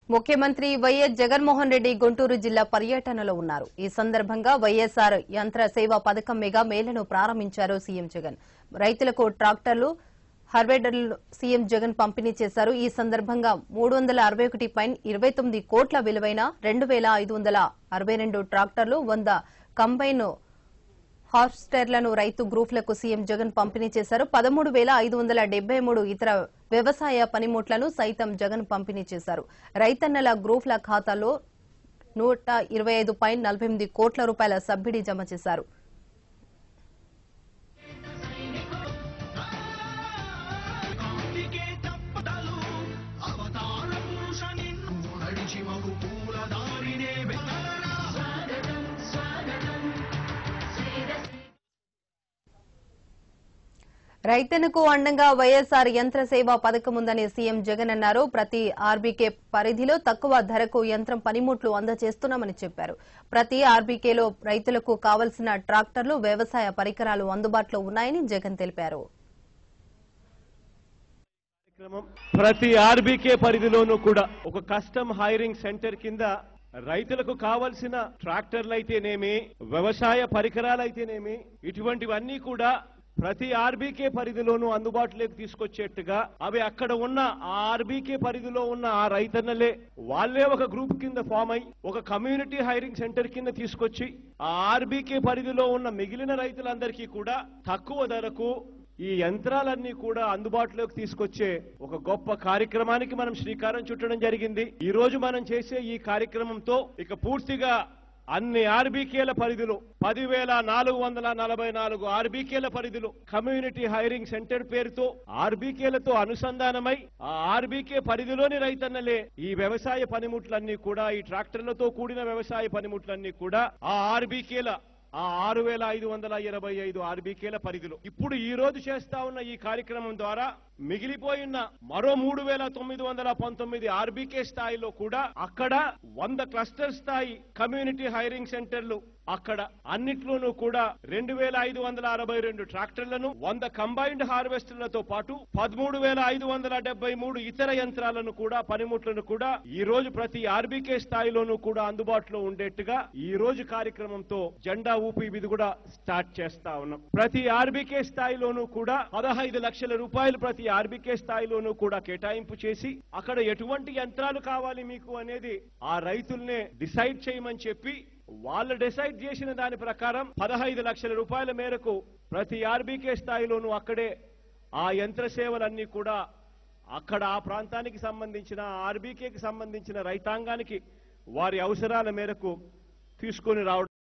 ముఖ్యమంత్రి వైఎస్ జగన్మోహన్ రెడ్డి గుంటూరు జిల్లా పర్యటనలో ఉన్నారు ఈ సందర్భంగా వైఎస్ఆర్ యంత్ర సేవా పథకం మెగా మేళను ప్రారంభించారు సీఎం జగన్ రైతులకు ట్రాక్టర్లు హార్వెడర్లు సీఎం జగన్ పంపిణీ చేశారు ఈ సందర్భంగా మూడు వందల అరవై ఒకటి పాయింట్ ఇరవై తొమ్మిది కోట్ల విలువైన రెండు వేల ఐదు వందల అరవై రెండు ట్రాక్టర్లు వంద కంబైన్ హార్స్టర్లను రైతు గ్రూపులకు సీఎం జగన్ పంపిణీ చేశారు పదమూడు వేల ఐదు వందల డెబ్బై మూడు ఇతర వ్యవసాయ పనిముట్లను సైతం జగన్ పంపిణీ చేశారు రైతన్నల గ్రూపుల ఖాతాలో నూట ఇరవై ఐదు పాయింట్ నలభై ఎనిమిది కోట్ల రూపాయల సబ్సిడీ జమ చేశారు కాంతికే తప్పటలు అవతార పురుష నిన్ను నడిచి మగు పూల దారినే వెతలరా రైతన్నకు అండంగా వైఎస్ఆర్ యంత్ర సేవా పథకం ఉందని సీఎం జగన్ అన్నారు ప్రతి ఆర్బీకే పరిధిలో తక్కువ ధరకు యంత్రం పనిముట్లు అందజేస్తున్నామని చెప్పారు ప్రతి ఆర్బీకేలో రైతులకు కావలసిన ట్రాక్టర్లు వ్యవసాయ పరికరాలు అందుబాటులో ఉన్నాయని జగన్ తెలిపారు కార్యక్రమం ప్రతి ఆర్బీకే పరిధిలోనూ కూడా ఒక కస్టమ్ హైరింగ్ సెంటర్ కింద రైతులకు కావలసిన ట్రాక్టర్లు అయితేనేమి వ్యవసాయ పరికరాలు అయితేనేమి ఇటువంటివన్నీ కూడా ప్రతి ఆర్బీకే పరిధిలోనూ అందుబాటులోకి తీసుకొచ్చేట్టుగా అవి అక్కడ ఉన్న ఆ ఆర్బీకే పరిధిలో ఉన్న ఆ రైతన్నలే వాళ్ళే ఒక గ్రూప్ కింద ఫామ్ అయి ఒక కమ్యూనిటీ హైరింగ్ సెంటర్ కింద తీసుకొచ్చి ఆ ఆర్బీకే పరిధిలో ఉన్న మిగిలిన రైతులందరికీ కూడా తక్కువ ధరకు ఈ యంత్రాలన్నీ కూడా అందుబాటులోకి తీసుకొచ్చే ఒక గొప్ప కార్యక్రమానికి మనం శ్రీకారం చుట్టడం జరిగింది ఈ రోజు మనం చేసే ఈ కార్యక్రమంతో ఇక పూర్తిగా అన్ని ఆర్బీకేల పరిధిలో పదివేల నాలుగు వందల నలభై నాలుగు ఆర్బీకేల పరిధిలో కమ్యూనిటీ హైరింగ్ సెంటర్ పేరుతో ఆర్బీకేలతో అనుసంధానమై ఆ ఆర్బీకే పరిధిలోని రైతన్నలే ఈ వ్యవసాయ పనిముట్లన్నీ కూడా ఈ ట్రాక్టర్లతో కూడిన వ్యవసాయ పనిముట్లన్నీ కూడా ఆ ఆర్బీకేల ఆ ఆరు వేల ఐదు వందల ఇరవై ఐదు ఆర్బీకేల పరిధిలో ఇప్పుడు ఈ రోజు చేస్తా ఉన్న ఈ కార్యక్రమం ద్వారా మిగిలిపోయిన మరో మూడు వేల తొమ్మిది వందల పంతొమ్మిది ఆర్బీకే స్థాయిలో కూడా అక్కడ వంద క్లస్టర్ స్థాయి కమ్యూనిటీ హైరింగ్ సెంటర్లు అక్కడ అన్నిట్లోనూ కూడా రెండు వేల ఐదు వందల అరవై రెండు ట్రాక్టర్లను వంద కంబైన్డ్ హార్వెస్టర్లతో పాటు పదమూడు వేల ఐదు వందల డెబ్బై మూడు ఇతర యంత్రాలను కూడా పనిముట్లను కూడా ఈ రోజు ప్రతి ఆర్బీకే స్థాయిలోనూ కూడా అందుబాటులో ఉండేట్టుగా ఈ రోజు కార్యక్రమంతో జెండా ఊపి ఇది కూడా స్టార్ట్ చేస్తా ఉన్నాం ప్రతి ఆర్బీకే స్థాయిలోనూ కూడా పదహైదు లక్షల రూపాయలు ప్రతి ఆర్బీకే స్థాయిలోనూ కూడా కేటాయింపు చేసి అక్కడ ఎటువంటి యంత్రాలు కావాలి మీకు అనేది ఆ రైతుల్నే డిసైడ్ చేయమని చెప్పి వాళ్ళు డిసైడ్ చేసిన దాని ప్రకారం పదహైదు లక్షల రూపాయల మేరకు ప్రతి ఆర్బీకే స్థాయిలోనూ అక్కడే ఆ యంత్ర సేవలన్నీ కూడా అక్కడ ఆ ప్రాంతానికి సంబంధించిన ఆర్బీకేకి సంబంధించిన రైతాంగానికి వారి అవసరాల మేరకు తీసుకొని రావడం